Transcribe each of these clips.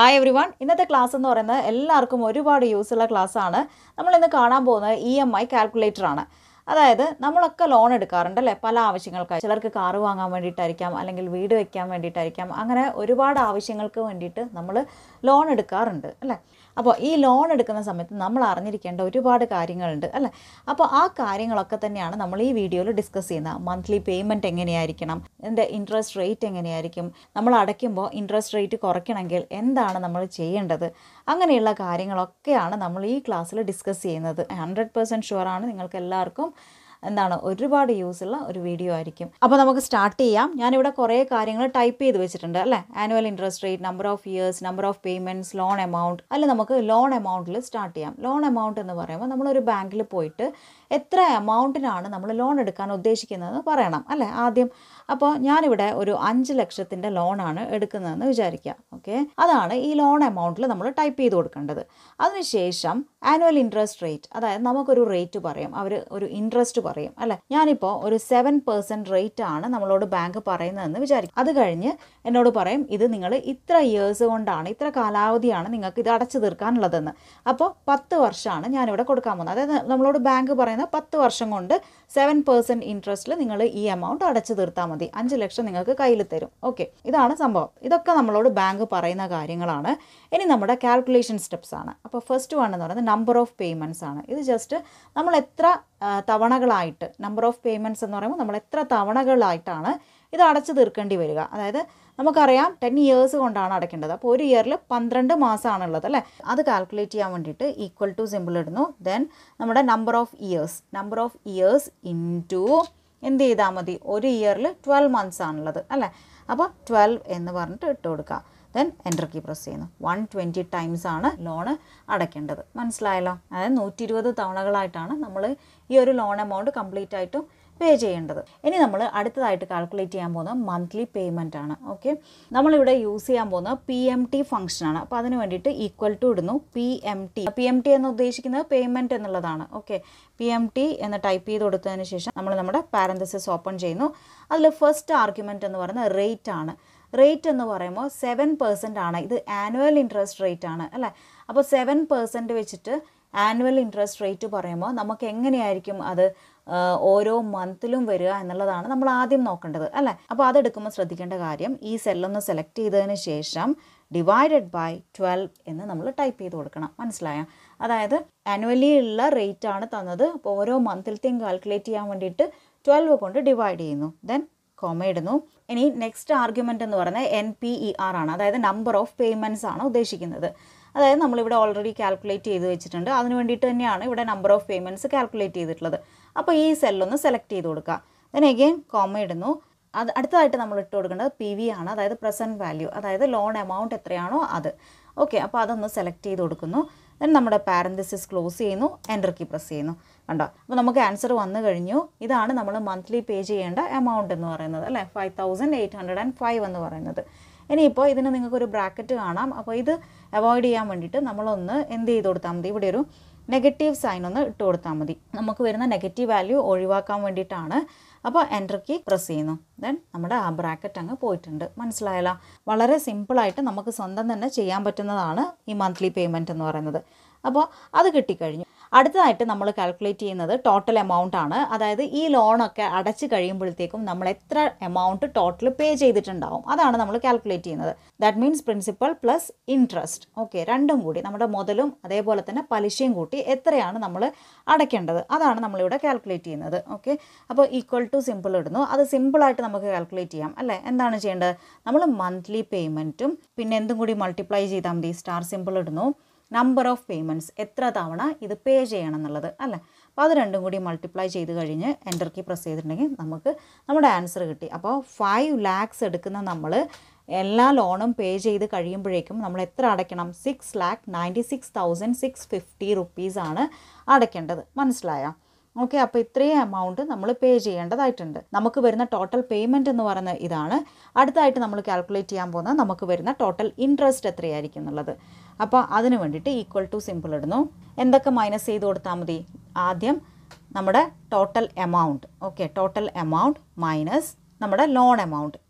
hi everyone ഇന്നത്തെ class എന്ന് പറയുന്നത് എല്ലാവർക്കും ഒരുപാട് യൂസ് ഉള്ള ക്ലാസ്സാണ് നമ്മൾ ഇന്ന് കാണാൻ പോകുന്നത് ഇ എം ഐ കാൽക്കുലേറ്റർ ആണ് അതായത് നമ്മളൊക്കെ ലോൺ എടുക്കാറുണ്ട് അല്ലേ പല ആവശ്യങ്ങൾക്കായി ചിലർക്ക് കാറ് വാങ്ങാൻ വേണ്ടിയിട്ടായിരിക്കാം അല്ലെങ്കിൽ വീട് വെക്കാൻ വേണ്ടിയിട്ടായിരിക്കാം അങ്ങനെ ഒരുപാട് ആവശ്യങ്ങൾക്ക് വേണ്ടിയിട്ട് നമ്മൾ ലോൺ എടുക്കാറുണ്ട് അല്ലേ അപ്പോൾ ഈ ലോൺ എടുക്കുന്ന സമയത്ത് നമ്മൾ അറിഞ്ഞിരിക്കേണ്ട ഒരുപാട് കാര്യങ്ങളുണ്ട് അല്ലേ അപ്പോൾ ആ കാര്യങ്ങളൊക്കെ തന്നെയാണ് നമ്മൾ ഈ വീഡിയോയിൽ ഡിസ്കസ് ചെയ്യുന്നത് മന്ത്ലി പേയ്മെൻറ്റ് എങ്ങനെയായിരിക്കണം ഇതിൻ്റെ ഇൻട്രസ്റ്റ് റേറ്റ് എങ്ങനെയായിരിക്കും നമ്മൾ അടയ്ക്കുമ്പോൾ ഇൻട്രസ്റ്റ് റേറ്റ് കുറയ്ക്കണമെങ്കിൽ എന്താണ് നമ്മൾ ചെയ്യേണ്ടത് അങ്ങനെയുള്ള കാര്യങ്ങളൊക്കെയാണ് നമ്മൾ ഈ ക്ലാസ്സിൽ ഡിസ്കസ് ചെയ്യുന്നത് ഹൺഡ്രഡ് പെർസെൻറ്റ് ഷുവറാണ് നിങ്ങൾക്ക് എല്ലാവർക്കും എന്താണ് ഒരുപാട് യൂസ് ഉള്ള ഒരു വീഡിയോ ആയിരിക്കും അപ്പോൾ നമുക്ക് സ്റ്റാർട്ട് ചെയ്യാം ഞാനിവിടെ കുറേ കാര്യങ്ങൾ ടൈപ്പ് ചെയ്ത് വെച്ചിട്ടുണ്ട് അല്ലേ annual interest rate number of years number of payments loan amount അല്ല നമുക്ക് ലോൺ എമൗണ്ടിൽ സ്റ്റാർട്ട് ചെയ്യാം ലോൺ എമൗണ്ട് എന്ന് പറയുമ്പോൾ നമ്മളൊരു ബാങ്കിൽ പോയിട്ട് എത്ര എമൗണ്ടിനാണ് നമ്മൾ ലോൺ എടുക്കാൻ ഉദ്ദേശിക്കുന്നതെന്ന് പറയണം അല്ലേ ആദ്യം അപ്പോൾ ഞാനിവിടെ ഒരു അഞ്ച് ലക്ഷത്തിൻ്റെ ലോണാണ് എടുക്കുന്നതെന്ന് വിചാരിക്കുക ഓക്കെ അതാണ് ഈ ലോൺ എമൗണ്ടിൽ നമ്മൾ ടൈപ്പ് ചെയ്ത് കൊടുക്കേണ്ടത് അതിനുശേഷം ആനുവൽ ഇൻട്രസ്റ്റ് റേറ്റ് അതായത് നമുക്കൊരു റേറ്റ് പറയും അവർ ഒരു ഇൻട്രസ്റ്റ് പറയും അല്ലേ ഞാനിപ്പോൾ ഒരു സെവൻ പെർസെൻറ്റ് റേറ്റ് ആണ് നമ്മളോട് ബാങ്ക് പറയുന്നതെന്ന് വിചാരിക്കും അത് കഴിഞ്ഞ് എന്നോട് പറയും ഇത് നിങ്ങൾ ഇത്ര ഇയേഴ്സ് കൊണ്ടാണ് ഇത്ര കാലാവധിയാണ് നിങ്ങൾക്ക് ഇത് അടച്ചു തീർക്കാനുള്ളതെന്ന് അപ്പോൾ പത്ത് വർഷമാണ് ഞാനിവിടെ കൊടുക്കാൻ പോകുന്നത് അതായത് നമ്മളോട് ബാങ്ക് പറയുന്ന പത്ത് വർഷം കൊണ്ട് സെവൻ പെർസെൻറ്റ് ഇൻട്രസ്റ്റിൽ നിങ്ങൾ ഈ എമൗണ്ട് അടച്ചു തീർത്താൽ മതി അഞ്ച് ലക്ഷം നിങ്ങൾക്ക് കയ്യിൽ തരും ഓക്കെ ഇതാണ് സംഭവം ഇതൊക്കെ നമ്മളോട് ബാങ്ക് പറയുന്ന കാര്യങ്ങളാണ് ഇനി നമ്മുടെ കാൽക്കുലേഷൻ സ്റ്റെപ്സ് ആണ് അപ്പോൾ ഫസ്റ്റ് വൺ എന്ന് പറയുന്നത് നമ്പർ ഓഫ് പേയ്മെൻറ്റ്സ് ആണ് ഇത് ജസ്റ്റ് നമ്മൾ എത്ര ആ, തവണകളായിട്ട് നമ്പർ ഓഫ് പേയ്മെൻറ്റ്സ് എന്ന് പറയുമ്പോൾ നമ്മൾ എത്ര തവണകളായിട്ടാണ് ഇത് അടച്ചു തീർക്കേണ്ടി വരിക അതായത് നമുക്കറിയാം ടെൻ ഇയേഴ്സ് കൊണ്ടാണ് അടയ്ക്കേണ്ടത് അപ്പോൾ ഒരു ഇയറിൽ പന്ത്രണ്ട് മാസമാണുള്ളത് അല്ലേ അത് കാൽക്കുലേറ്റ് ചെയ്യാൻ വേണ്ടിയിട്ട് ഈക്വൽ ടു സിമ്പിൾ ഇടുന്നു ദെൻ നമ്മുടെ number of years number of years into എന്ത് ചെയ്താൽ മതി ഒരു ഇയറിൽ ട്വൽവ് മന്ത്സ് ആണുള്ളത് അല്ലേ അപ്പോൾ ട്വൽവ് എന്ന് പറഞ്ഞിട്ട് ഇട്ട് കൊടുക്കുക ദെൻ എൻ്റർ കീ പ്രസ് ചെയ്യുന്നു വൺ ട്വൻറ്റി ടൈംസ് ആണ് ലോണ് അടയ്ക്കേണ്ടത് മനസ്സിലായല്ലോ അതായത് നൂറ്റി ഇരുപത് തവണകളായിട്ടാണ് നമ്മൾ ഈ ഒരു ലോൺ എമൗണ്ട് കംപ്ലീറ്റ് ആയിട്ടും പേ ചെയ്യേണ്ടത് ഇനി നമ്മൾ അടുത്തതായിട്ട് കാൽക്കുലേറ്റ് ചെയ്യാൻ പോകുന്നത് മന്ത്ലി പേയ്മെൻ്റ് ആണ് ഓക്കെ നമ്മളിവിടെ യൂസ് ചെയ്യാൻ പോകുന്നത് പി എം ടി ഫംഗ്ഷനാണ് അപ്പോൾ അതിന് വേണ്ടിയിട്ട് ഈക്വൽ ടു ഇടുന്നു P M T P M T എന്ന് ഉദ്ദേശിക്കുന്നത് പേയ്മെൻറ്റ് എന്നുള്ളതാണ് ഓക്കെ പി എം ടി എന്ന് ടൈപ്പ് ചെയ്ത് കൊടുത്തതിന് ശേഷം നമ്മൾ നമ്മുടെ പാരന്തസിസ് ഓപ്പൺ ചെയ്യുന്നു അതിൽ ഫസ്റ്റ് ആർഗ്യുമെൻറ്റ് എന്ന് പറയുന്നത് റേറ്റ് ആണ് റേറ്റ് എന്ന് പറയുമ്പോൾ സെവൻ പെർസെൻ്റ് ആണ് ഇത് ആനുവൽ ഇൻട്രസ്റ്റ് റേറ്റ് ആണ് അല്ലേ അപ്പോൾ സെവൻ പെർസെൻറ്റ് വെച്ചിട്ട് ആനുവൽ ഇൻട്രസ്റ്റ് റേറ്റ് പറയുമ്പോൾ നമുക്ക് എങ്ങനെയായിരിക്കും അത് ആ, ഓരോ മന്തിലും വരിക എന്നുള്ളതാണ് നമ്മൾ ആദ്യം നോക്കേണ്ടത് അല്ലേ അപ്പോൾ അതെടുക്കുമ്പോൾ ശ്രദ്ധിക്കേണ്ട കാര്യം ഈ സെല്ലൊന്ന് സെലക്ട് ചെയ്തതിന് ശേഷം ഡിവൈഡഡ് ബൈ ട്വൽവ് എന്ന് നമ്മൾ ടൈപ്പ് ചെയ്ത് കൊടുക്കണം മനസ്സിലായോ അതായത് ആനുവലി ഉള്ള റേറ്റ് ആണ് തന്നത് അപ്പോൾ ഓരോ മന്തിലത്തെയും കാൽക്കുലേറ്റ് ചെയ്യാൻ വേണ്ടിയിട്ട് ട്വൽവ് കൊണ്ട് ഡിവൈഡ് ചെയ്യുന്നു ദെൻ കോമ ഇടുന്നു ഇനി നെക്സ്റ്റ് ആർഗ്യുമെൻ്റ് എന്ന് പറയുന്നത് എൻ പി ഇ ആർ ആണ് അതായത് നമ്പർ ഓഫ് പേയ്മെൻറ്റ്സ് ആണ് ഉദ്ദേശിക്കുന്നത് അതായത് നമ്മളിവിടെ ഓൾറെഡി കാൽക്കുലേറ്റ് ചെയ്ത് വെച്ചിട്ടുണ്ട് അതിന് വേണ്ടിയിട്ട് തന്നെയാണ് ഇവിടെ നമ്പർ ഓഫ് പേയ്മെൻറ്റ്സ് കാൽക്കുലേറ്റ് ചെയ്തിട്ടുള്ളത് അപ്പോൾ ഈ സെല്ലൊന്ന് സെലക്ട് ചെയ്ത് കൊടുക്കുക ദെൻ എഗെയിൻ കോമ ഇടുന്നു അത് അടുത്തതായിട്ട് നമ്മൾ ഇട്ട് കൊടുക്കേണ്ടത് പി വി ആണ് അതായത് പ്രസൻറ്റ് വാല്യൂ അതായത് ലോൺ എമൗണ്ട് എത്രയാണോ അത് ഓക്കെ അപ്പോൾ അതൊന്ന് സെലക്ട് ചെയ്ത് കൊടുക്കുന്നു ദെൻ നമ്മുടെ പാരന്തസിസ് ക്ലോസ് ചെയ്യുന്നു എൻ്റർ കീ പ്രസ് ചെയ്യുന്നു കണ്ടോ അപ്പോൾ നമുക്ക് ആൻസർ വന്നു കഴിഞ്ഞു ഇതാണ് നമ്മൾ മന്ത്ലി പേ ചെയ്യേണ്ട എമൗണ്ട് എന്ന് പറയുന്നത് അല്ലേ five thousand eight hundred and five എന്ന് പറയുന്നത് ഇനിയിപ്പോൾ ഇതിന് നിങ്ങൾക്കൊരു ബ്രാക്കറ്റ് കാണാം അപ്പോൾ ഇത് അവോയ്ഡ് ചെയ്യാൻ വേണ്ടിയിട്ട് നമ്മളൊന്ന് എന്ത് ചെയ്ത് കൊടുത്താൽ മതി ഇവിടെ ഒരു നെഗറ്റീവ് സൈൻ ഒന്ന് ഇട്ട് കൊടുത്താൽ മതി നമുക്ക് വരുന്ന നെഗറ്റീവ് വാല്യൂ ഒഴിവാക്കാൻ വേണ്ടിയിട്ടാണ് അപ്പോൾ എൻ്റർ കീ പ്രസ് ചെയ്യുന്നു ദെൻ നമ്മുടെ ആ ബ്രാക്കറ്റ് അങ്ങ് പോയിട്ടുണ്ട് മനസ്സിലായല്ലോ വളരെ സിമ്പിളായിട്ട് നമുക്ക് സ്വന്തം തന്നെ ചെയ്യാൻ പറ്റുന്നതാണ് ഈ മന്ത്ലി പേയ്മെൻറ്റ് എന്ന് പറയുന്നത് അപ്പോൾ അത് കിട്ടിക്കഴിഞ്ഞു അടുത്തതായിട്ട് നമ്മൾ കാൽക്കുലേറ്റ് ചെയ്യുന്നത് ടോട്ടൽ എമൗണ്ട് ആണ് അതായത് ഈ ലോണൊക്കെ അടച്ച് കഴിയുമ്പോഴത്തേക്കും നമ്മൾ എത്ര എമൗണ്ട് ടോട്ടൽ പേ ചെയ്തിട്ടുണ്ടാവും അതാണ് നമ്മൾ കാൽക്കുലേറ്റ് ചെയ്യുന്നത് that means principal plus interest okay രണ്ടും കൂടി നമ്മുടെ മുതലും അതേപോലെ തന്നെ പലിശയും കൂട്ടി എത്രയാണ് നമ്മൾ അടയ്ക്കേണ്ടത് അതാണ് നമ്മളിവിടെ കാൽക്കുലേറ്റ് ചെയ്യുന്നത് ഓക്കെ അപ്പോൾ ഈക്വൽ ടു സിമ്പിൾ ഇടുന്നു അത് സിമ്പിളായിട്ട് നമുക്ക് കാൽക്കുലേറ്റ് ചെയ്യാം അല്ലേ എന്താണ് ചെയ്യേണ്ടത് നമ്മൾ മന്ത്ലി പേയ്മെൻറ്റും പിന്നെ എന്തും കൂടി മൾട്ടിപ്ലൈ ചെയ്താൽ മതി സ്റ്റാർ സിമ്പിൾ ഇടുന്നു നമ്പർ ഓഫ് പേയ്മെൻറ്റ്സ് എത്ര തവണ ഇത് പേ ചെയ്യണം എന്നുള്ളത് അല്ലേ അപ്പോൾ അത് രണ്ടും കൂടി മൾട്ടിപ്ലൈ ചെയ്ത് കഴിഞ്ഞ് എൻ്റർ കീ പ്രസ് ചെയ്തിട്ടുണ്ടെങ്കിൽ നമുക്ക് നമ്മുടെ ആൻസർ കിട്ടി അപ്പോൾ ഫൈവ് ലാക്സ് എടുക്കുന്ന നമ്മൾ എല്ലാ ലോണും പേ ചെയ്ത് കഴിയുമ്പോഴേക്കും നമ്മൾ എത്ര അടയ്ക്കണം six lakh ninety six thousand six fifty റുപ്പീസാണ് അടയ്ക്കേണ്ടത് മനസ്സിലായോ ഓക്കെ അപ്പോൾ ഇത്രയും എമൗണ്ട് നമ്മൾ പേ ചെയ്യേണ്ടതായിട്ടുണ്ട് നമുക്ക് വരുന്ന ടോട്ടൽ പേയ്മെൻറ്റ് എന്ന് പറയുന്നത് ഇതാണ് അടുത്തായിട്ട് നമ്മൾ കാൽക്കുലേറ്റ് ചെയ്യാൻ പോകുന്നത് നമുക്ക് വരുന്ന ടോട്ടൽ ഇൻട്രസ്റ്റ് എത്രയായിരിക്കും എന്നുള്ളത് അപ്പോൾ അതിന് വേണ്ടിയിട്ട് ഈക്വൽ ടു സിമ്പിൾ ഇടുന്നു എന്തൊക്കെ മൈനസ് ചെയ്ത് കൊടുത്താൽ മതി ആദ്യം നമ്മുടെ total amount okay total amount minus നമ്മുടെ loan amount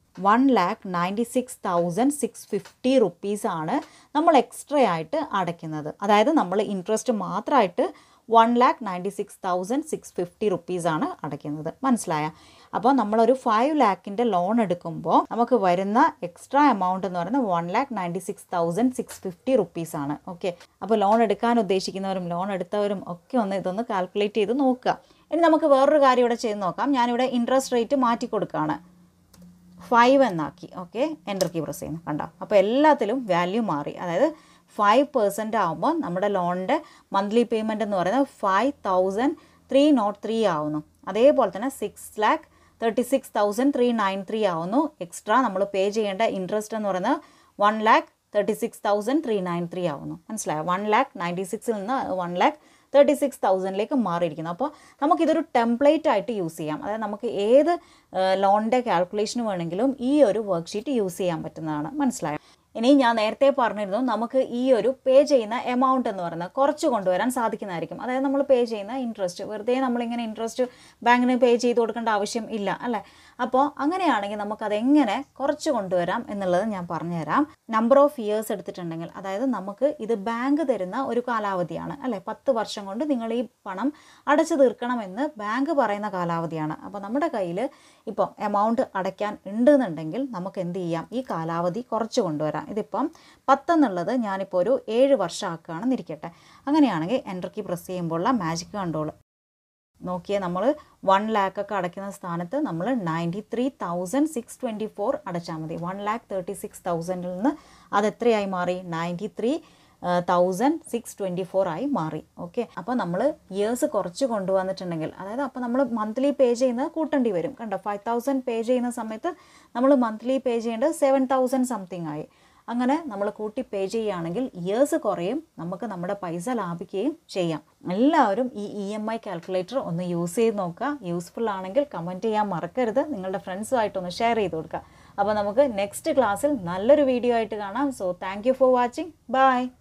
one lakh ninety six thousand six fifty റുപ്പീസാണ് നമ്മൾ എക്സ്ട്രാ ആയിട്ട് അടയ്ക്കുന്നത് അതായത് നമ്മൾ ഇൻട്രസ്റ്റ് മാത്രമായിട്ട് one lakh ninety six thousand six fifty റുപ്പീസാണ് അടയ്ക്കുന്നത് മനസ്സിലായ അപ്പോൾ നമ്മളൊരു ഫൈവ് ലാക്കിൻ്റെ ലോൺ എടുക്കുമ്പോൾ നമുക്ക് വരുന്ന എക്സ്ട്രാ എമൗണ്ട് എന്ന് പറയുന്നത് one lakh ninety six thousand six fifty റുപ്പീസാണ് ഓക്കെ അപ്പോൾ ലോൺ എടുക്കാൻ ഉദ്ദേശിക്കുന്നവരും ലോൺ എടുത്തവരും ഒക്കെ ഒന്ന് ഇതൊന്ന് കാൽക്കുലേറ്റ് ചെയ്ത് നോക്കുക ഇനി നമുക്ക് വേറൊരു കാര്യം ഇവിടെ ചെയ്ത് നോക്കാം ഞാനിവിടെ ഇൻട്രസ്റ്റ് റേറ്റ് മാറ്റി കൊടുക്കുകയാണ് ഫൈവ് എന്നാക്കി ഓക്കെ എൻ്റർ കീ പ്രസ് ചെയ്യുന്നു കണ്ടോ അപ്പോൾ എല്ലാത്തിലും വാല്യൂ മാറി അതായത് ഫൈവ് പെർസെൻ്റ് ആകുമ്പോൾ നമ്മുടെ ലോണിൻ്റെ മന്ത്ലി പേയ്മെൻറ്റ് എന്ന് പറയുന്നത് five thousand three nought three ആവുന്നു അതേപോലെ തന്നെ six lakh thirty six thousand three nine three ആവുന്നു എക്സ്ട്രാ നമ്മൾ പേ ചെയ്യേണ്ട ഇൻട്രസ്റ്റ് എന്ന് പറയുന്നത് one lakh thirty six thousand three nine three ആവുന്നു മനസ്സിലായോ വൺ ലാക്ക് നയൻറ്റി സിക്സിൽ നിന്ന് വൺ ലാക്ക് തേർട്ടി സിക്സ് തൗസൻഡിലേക്ക് മാറിയിരിക്കുന്നു അപ്പോൾ നമുക്കിതൊരു ടെംപ്ലേറ്റ് ആയിട്ട് യൂസ് ചെയ്യാം അതായത് നമുക്ക് ഏത് ലോണിൻ്റെ കാൽക്കുലേഷന് വേണമെങ്കിലും ഈ ഒരു വർക്ക്ഷീറ്റ് യൂസ് ചെയ്യാൻ പറ്റുന്നതാണ് മനസ്സിലായോ ഇനി ഞാൻ നേരത്തെ പറഞ്ഞിരുന്നു നമുക്ക് ഈ ഒരു പേ ചെയ്യുന്ന എമൗണ്ട് എന്ന് പറയുന്നത് കുറച്ച് കൊണ്ടുവരാൻ സാധിക്കുന്നതായിരിക്കും അതായത് നമ്മൾ പേ ചെയ്യുന്ന ഇൻട്രസ്റ്റ് വെറുതെ നമ്മളിങ്ങനെ ഇൻട്രസ്റ്റ് ബാങ്കിന് പേ ചെയ്ത് കൊടുക്കേണ്ട ആവശ്യം ഇല്ല അല്ലേ അപ്പോൾ അങ്ങനെയാണെങ്കിൽ നമുക്കതെങ്ങനെ കുറച്ച് കൊണ്ടുവരാം എന്നുള്ളത് ഞാൻ പറഞ്ഞുതരാം നമ്പർ ഓഫ് ഇയേഴ്സ് എടുത്തിട്ടുണ്ടെങ്കിൽ അതായത് നമുക്ക് ഇത് ബാങ്ക് തരുന്ന ഒരു കാലാവധിയാണ് അല്ലേ പത്ത് വർഷം കൊണ്ട് നിങ്ങൾ ഈ പണം അടച്ചു തീർക്കണമെന്ന് ബാങ്ക് പറയുന്ന കാലാവധിയാണ് അപ്പോൾ നമ്മുടെ കയ്യിൽ ഇപ്പോൾ എമൗണ്ട് അടയ്ക്കാൻ ഉണ്ടെന്നുണ്ടെങ്കിൽ നമുക്ക് എന്ത് ചെയ്യാം ഈ കാലാവധി കുറച്ച് കൊണ്ടുവരാം ഇതിപ്പം പത്തെന്നുള്ളത് ഞാനിപ്പോൾ ഒരു ഏഴ് വർഷം ആക്കുകയാണെന്ന് ഇരിക്കട്ടെ അങ്ങനെയാണെങ്കിൽ എൻ്റർ കീ പ്രസ് ചെയ്യുമ്പോഴുള്ള മാജിക് കണ്ടോൾ നോക്കിയേ നമ്മൾ വൺ ലാക്കൊക്കെ അടയ്ക്കുന്ന സ്ഥാനത്ത് നമ്മൾ ninety three thousand six twenty four അടച്ചാൽ മതി വൺ ലാക്ക് തേർട്ടി സിക്സ് തൗസൻഡിൽ നിന്ന് അത് എത്രയായി മാറി ninety three thousand six twenty four ആയി മാറി ഓക്കെ അപ്പോൾ നമ്മൾ ഇയേഴ്സ് കുറച്ച് കൊണ്ടുവന്നിട്ടുണ്ടെങ്കിൽ അതായത് അപ്പോൾ നമ്മൾ മന്ത്ലി പേ ചെയ്യുന്നത് കൂട്ടേണ്ടി വരും കണ്ടോ ഫൈവ് തൗസൻഡ് പേ ചെയ്യുന്ന സമയത്ത് നമ്മൾ മന്ത്ലി പേ ചെയ്യേണ്ടത് സെവൻ തൗസൻഡ് സംതിങ് ആയി അങ്ങനെ നമ്മൾ കൂട്ടി പേ ചെയ്യുകയാണെങ്കിൽ ഇയേഴ്സ് കുറയും നമുക്ക് നമ്മുടെ പൈസ ലാഭിക്കുകയും ചെയ്യാം എല്ലാവരും ഈ ഇ എം ഐ കാൽക്കുലേറ്റർ ഒന്ന് യൂസ് ചെയ്ത് നോക്കുക യൂസ്ഫുൾ ആണെങ്കിൽ കമൻറ്റ് ചെയ്യാൻ മറക്കരുത് നിങ്ങളുടെ ഫ്രണ്ട്സുമായിട്ടൊന്ന് ഷെയർ ചെയ്ത് കൊടുക്കുക അപ്പോൾ നമുക്ക് നെക്സ്റ്റ് ക്ലാസ്സിൽ നല്ലൊരു വീഡിയോ ആയിട്ട് കാണാം so thank you for watching by